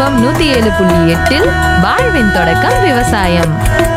FM நூத்தி ஏழு புள்ளி எட்டில் வாழ்வின் தொடக்கம் விவசாயம்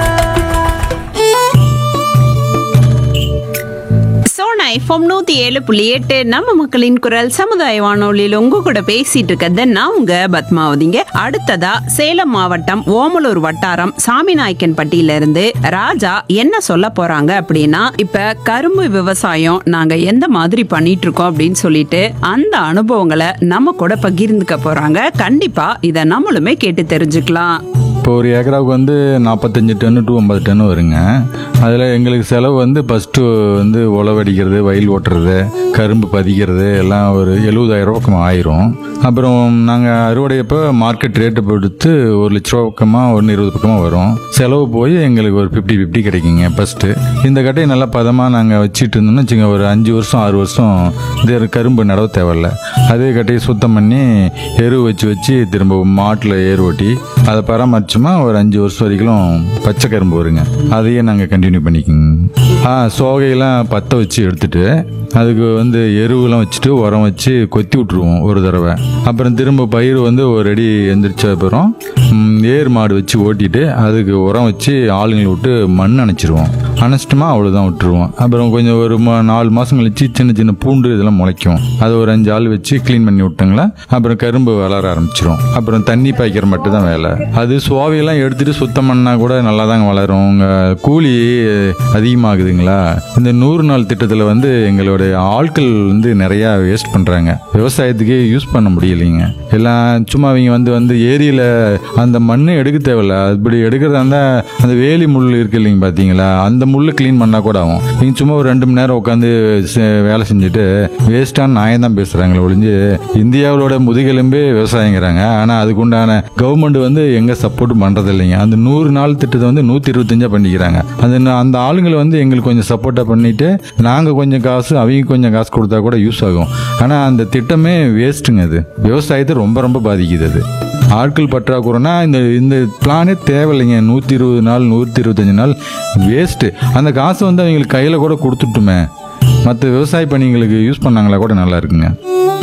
சோனா எஃப்எம் நூத்தி ஏழு புள்ளி எட்டு நம்ம மக்களின் குரல் சமுதாய வானொலியில் உங்க கூட பேசிட்டு இருக்கிறது நான் உங்க பத்மாவதிங்க அடுத்ததா சேலம் மாவட்டம் ஓமலூர் வட்டாரம் சாமிநாயக்கன்பட்டியில இருந்து ராஜா என்ன சொல்ல போறாங்க அப்படின்னா இப்ப கரும்பு விவசாயம் நாங்க எந்த மாதிரி பண்ணிட்டு இருக்கோம் அப்படின்னு சொல்லிட்டு அந்த அனுபவங்களை நம்ம கூட பகிர்ந்துக்க போறாங்க கண்டிப்பா இத நம்மளுமே கேட்டு தெரிஞ்சுக்கலாம் இப்போ ஒரு ஏக்கராவுக்கு வந்து நாற்பத்தஞ்சு டன்னு டு ஐம்பது டன்னு வருங்க அதில் எங்களுக்கு செலவு வந்து ஃபஸ்ட்டு வந்து உழவடிக்கிறது வயல் ஓட்டுறது கரும்பு பதிக்கிறது எல்லாம் ஒரு எழுபதாயிரம் பக்கம் ஆயிரும் அப்புறம் நாங்கள் அறுவடையப்போ மார்க்கெட் ரேட்டை பொறுத்து ஒரு லட்ச ரூபா பக்கமாக ஒன்று இருபது பக்கமாக வரும் செலவு போய் எங்களுக்கு ஒரு ஃபிஃப்டி ஃபிஃப்டி கிடைக்குங்க ஃபஸ்ட்டு இந்த கட்டையை நல்லா பதமாக நாங்கள் வச்சுட்டு இருந்தோம்னு வச்சுங்க ஒரு அஞ்சு வருஷம் ஆறு வருஷம் இது கரும்பு நடவு தேவையில்ல அதே கட்டையை சுத்தம் பண்ணி எரு வச்சு வச்சு திரும்ப மாட்டில் ஏர் ஓட்டி அதை பராமரிச்சோமா ஒரு அஞ்சு வருஷம் வரைக்கும் பச்சை கரும்பு வருங்க அதையே நாங்கள் கண்டினியூ பண்ணிக்கோங்க ஆ சோகையெல்லாம் பற்ற வச்சு எடுத்துட்டு அதுக்கு வந்து எருவெல்லாம் வச்சுட்டு உரம் வச்சு கொத்தி விட்ருவோம் ஒரு தடவை அப்புறம் திரும்ப பயிர் வந்து ஒரு அடி எந்திரிச்ச அப்புறம் ம், ஏர் மாடு வச்சு ஓட்டிட்டு அதுக்கு உரம் வச்சு ஆளுங்களை விட்டு மண் அணைச்சிருவோம் அணைச்சிட்டோமா அவ்வளோதான் விட்டுருவோம் அப்புறம் கொஞ்சம் ஒரு ம- நாலு மாதம் கழிச்சு சின்ன சின்ன பூண்டு இதெல்லாம் முளைக்கும் அது ஒரு அஞ்சு ஆள் வச்சு க்ளீன் பண்ணி விட்டாங்களா அப்புறம் கரும்பு வளர ஆரம்பிச்சிரும் அப்புறம் தண்ணி பாய்க்கிற மட்டும் தான் வேலை அது சுவாவையெல்லாம் எடுத்துட்டு சுத்தம் பண்ணா கூட நல்லா தாங்க வளரும் உங்க கூலி அதிகமாகுதுங்களா இந்த நூறு நாள் திட்டத்தில் வந்து எங்களுடைய ஆட்கள் வந்து நிறையா வேஸ்ட் பண்ணுறாங்க விவசாயத்துக்கே யூஸ் பண்ண முடியலைங்க எல்லாம் சும்மா அவங்க வந்து வந்து ஏரியில் அந்த மண்ணு எடுக்க தேவையில்ல அப்படி எடுக்கிறதா இருந்தால் அந்த வேலி முள் இருக்கு இல்லைங்க பார்த்தீங்களா அந்த முள்ளு க்ளீன் பண்ணால் கூட ஆகும் நீங்கள் சும்மா ஒரு ரெண்டு மணி நேரம் உட்காந்து வேலை செஞ்சுட்டு வேஸ்ட்டான நாயம் தான் பேசுகிறாங்களே ஒழிஞ்சு இந்தியாவோட முதுகெலும்பே விவசாயங்கிறாங்க ஆனால் அதுக்குண்டான கவர்மெண்ட் வந்து எங்கே சப்போர்ட் பண்ணுறது இல்லைங்க அந்த நூறு நாள் திட்டத்தை வந்து நூற்றி இருபத்தஞ்சா பண்ணிக்கிறாங்க அந்த ந- அந்த ஆளுங்களை வந்து எங்களுக்கு கொஞ்சம் சப்போர்ட்டாக பண்ணிட்டு நாங்கள் கொஞ்சம் காசு அவங்க கொஞ்சம் காசு கொடுத்தா கூட யூஸ் ஆகும் ஆனால் அந்த திட்டமே வேஸ்ட்டுங்க அது விவசாயத்தை ரொம்ப ரொம்ப பாதிக்குது அது ஆட்கள் பற்றாக்குறைனா இந்த இந்த பிளானே தேவையில்லைங்க நூற்றி இருபது நாள் நூற்றி இருபத்தஞ்சு நாள் வேஸ்ட்டு அந்த காசை வந்து அவங்களுக்கு கையில் கூட கொடுத்துட்டுமே மற்ற விவசாய பணிகளுக்கு யூஸ் பண்ணாங்களா கூட நல்லா இருக்குங்க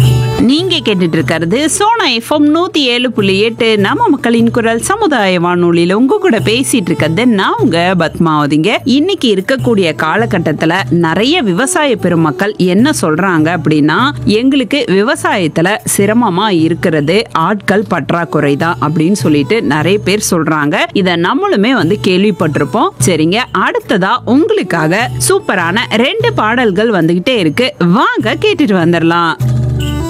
நீங்க கேட்டுட்டு இருக்கிறது சோனா எஃப்எம் நூத்தி ஏழு புள்ளி எட்டு நம்ம மக்களின் குரல் சமுதாய வானொலியில உங்க கூட பேசிட்டு இருக்கிறது நான் உங்க பத்மாவதிங்க இன்னைக்கு இருக்கக்கூடிய காலகட்டத்துல நிறைய விவசாய பெருமக்கள் என்ன சொல்றாங்க அப்படின்னா எங்களுக்கு விவசாயத்துல சிரமமா இருக்கிறது ஆட்கள் பற்றாக்குறை தான் அப்படின்னு சொல்லிட்டு நிறைய பேர் சொல்றாங்க இத நம்மளுமே வந்து கேள்விப்பட்டிருப்போம் சரிங்க அடுத்ததா உங்களுக்காக சூப்பரான ரெண்டு பாடல்கள் வந்துகிட்டே இருக்கு வாங்க கேட்டுட்டு வந்துடலாம்